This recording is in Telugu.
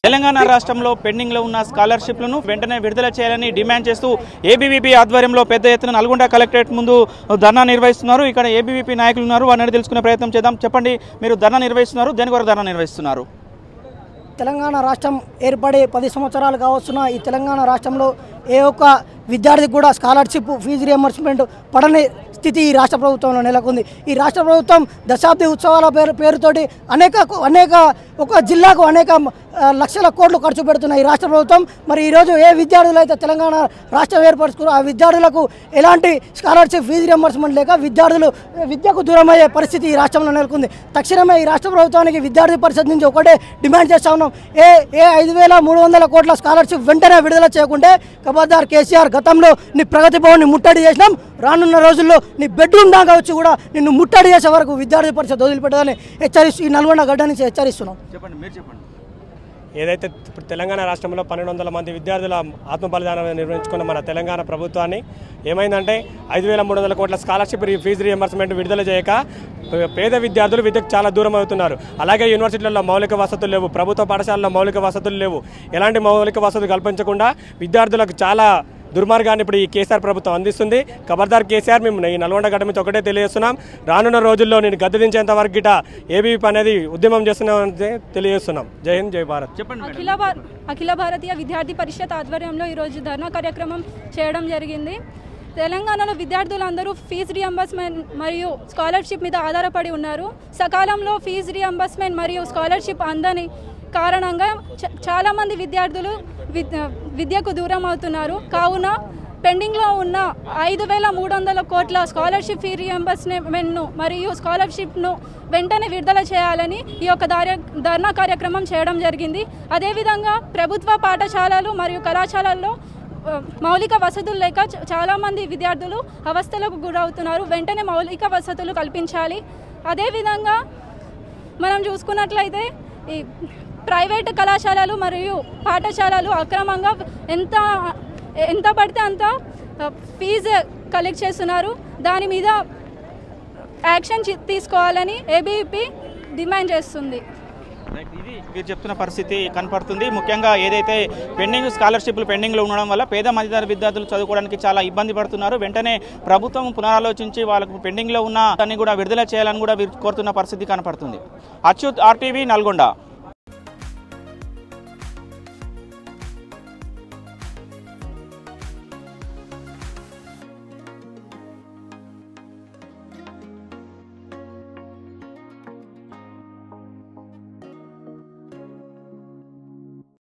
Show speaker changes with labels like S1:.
S1: తెలంగాణ రాష్ట్రంలో పెండింగ్లో ఉన్న స్కాలర్షిప్లను వెంటనే విడుదల చేయాలని డిమాండ్ చేస్తూ ఏబీవీపీ ఆధ్వర్యంలో పెద్ద ఎత్తున నల్గొండ కలెక్టరేట్ ముందు ధర్నా నిర్వహిస్తున్నారు ఇక్కడ ఏబీవీపీ నాయకులు ఉన్నారు వారిని తెలుసుకునే ప్రయత్నం చేద్దాం చెప్పండి మీరు ధర్నా నిర్వహిస్తున్నారు దేని కొరకు ధర్నా నిర్వహిస్తున్నారు
S2: తెలంగాణ రాష్ట్రం ఏర్పడి పది సంవత్సరాలు కావస్తున్న ఈ తెలంగాణ రాష్ట్రంలో ఏ ఒక్క విద్యార్థికి కూడా స్కాలర్షిప్ ఫీజు రియంబర్స్మెంట్ పడని స్థితి ఈ రాష్ట్ర ప్రభుత్వంలో నెలకొంది ఈ రాష్ట్ర ప్రభుత్వం దశాబ్ది ఉత్సవాల పేరు పేరుతోటి అనేక అనేక ఒక జిల్లాకు అనేక ఆ, లక్షల కోట్లు ఖర్చు పెడుతున్న ఈ రాష్ట్ర ప్రభుత్వం మరి ఈరోజు ఏ విద్యార్థులు అయితే తెలంగాణ రాష్ట్రం ఏర్పరచుకున్నారో ఆ విద్యార్థులకు ఎలాంటి స్కాలర్షిప్ ఫీజు రియంబర్స్మెంట్ లేక విద్యార్థులు విద్యకు దూరమయ్యే పరిస్థితి ఈ రాష్ట్రంలో నెలకొంది తక్షణమే ఈ రాష్ట్ర ప్రభుత్వానికి విద్యార్థి పరిషత్ నుంచి ఒకటే డిమాండ్ చేస్తా ఉన్నాం ఏ ఏ ఐదు వేల మూడు వందల కోట్ల స్కాలర్షిప్ వెంటనే విడుదల చేయకుంటే కబర్దార్ కేసీఆర్ గతంలో నీ ప్రగతి భవన్ని ముట్టడి చేసినాం రానున్న రోజుల్లో నీ బెడ్రూమ్ దాకా వచ్చి కూడా నిన్ను ముట్టడి చేసే వరకు విద్యార్థి పరిషత్ వదిలిపెట్టదని హెచ్చరిస్తూ ఈ నల్గొండ గడ్డ నుంచి హెచ్చరిస్తున్నాం
S1: చెప్పండి మీరు చెప్పండి
S3: ఏదైతే ఇప్పుడు తెలంగాణ రాష్ట్రంలో పన్నెండు వందల మంది విద్యార్థుల ఆత్మ బలిదానం నిర్వహించుకున్న మన తెలంగాణ ప్రభుత్వాన్ని ఏమైందంటే ఐదు వేల మూడు వందల కోట్ల స్కాలర్షిప్ రీ- ఫీజు రియంబర్స్మెంట్ విడుదల చేయక పే- పేద విద్యార్థులు విద్యకు చాలా దూరం అవుతున్నారు అలాగే యూనివర్సిటీలలో మౌలిక వసతులు లేవు ప్రభుత్వ పాఠశాలలో మౌలిక వసతులు లేవు ఎలాంటి మౌలిక వసతులు కల్పించకుండా విద్యార్థులకు చాలా దుర్మార్గాన్ని ఇప్పుడు ఈ కేసీఆర్ ప్రభుత్వం అందిస్తుంది ఖబర్దార్ కేసీఆర్ మేము ఈ నల్గొండ గడ్డ మీద ఒకటే తెలియజేస్తున్నాం రానున్న రోజుల్లో నేను గద్దె దించేంత వరకు గిట ఏబీపీ అనేది ఉద్యమం చేస్తున్నామని తెలియజేస్తున్నాం జై హింద్ జై భారత్
S1: చెప్పండి మేడం.
S4: అఖిల భార- అఖిల భారతీయ విద్యార్థి పరిషత్ ఆధ్వర్యంలో ఈరోజు ధర్నా కార్యక్రమం చేయడం జరిగింది తెలంగాణలో విద్యార్థులందరూ ఫీజు రియంబర్స్మెంట్ మరియు స్కాలర్షిప్ మీద ఆధారపడి ఉన్నారు సకాలంలో ఫీజు రియంబర్స్మెంట్ మరియు స్కాలర్షిప్ అందని కారణంగా చ- చాలామంది విద్యార్థులు విద్- విద్యకు దూరం అవుతున్నారు కావున పెండింగ్లో ఉన్న ఐదు వేల మూడు వందల కోట్ల స్కాలర్షిప్ ఫీ రియంబర్స్మెంట్ను మరియు స్కాలర్షిప్ను వెంటనే విడుదల చేయాలని ఈ యొక్క ధార్య ధర్నా కార్యక్రమం చేయడం జరిగింది అదేవిధంగా ప్రభుత్వ పాఠశాలలు మరియు కళాశాలల్లో ఆ, మౌలిక వసతులు లేక చ- చాలామంది విద్యార్థులు అవస్థలకు గురవుతున్నారు వెంటనే మౌలిక వసతులు కల్పించాలి అదేవిధంగా మనం చూసుకున్నట్లయితే ఈ ప్రైవేట్ కళాశాలలు మరియు పాఠశాలలు అక్రమంగా ఎంత ఎంత పడితే అంత ఆ, ఫీజు కలెక్ట్ చేస్తున్నారు దాని మీద యాక్షన్ చి- తీసుకోవాలని ఏబీపీ డిమాండ్ చేస్తుంది
S1: రైట్, ఇది మీరు చెప్తున్న పరిస్థితి కనపడుతుంది ముఖ్యంగా ఏదైతే పెండింగ్ స్కాలర్షిప్లు పెండింగ్లో ఉండడం వల్ల పేద మధ్యతర విద్యార్థులు చదువుకోవడానికి చాలా ఇబ్బంది పడుతున్నారు వెంటనే ప్రభుత్వం పునరాలోచించి వాళ్ళకు పెండింగ్లో ఉన్న దాన్ని కూడా విడుదల చేయాలని కూడా వీరు కోరుతున్న పరిస్థితి కనపడుతుంది అచ్యుత్ ఆర్టీవీ నల్గొండ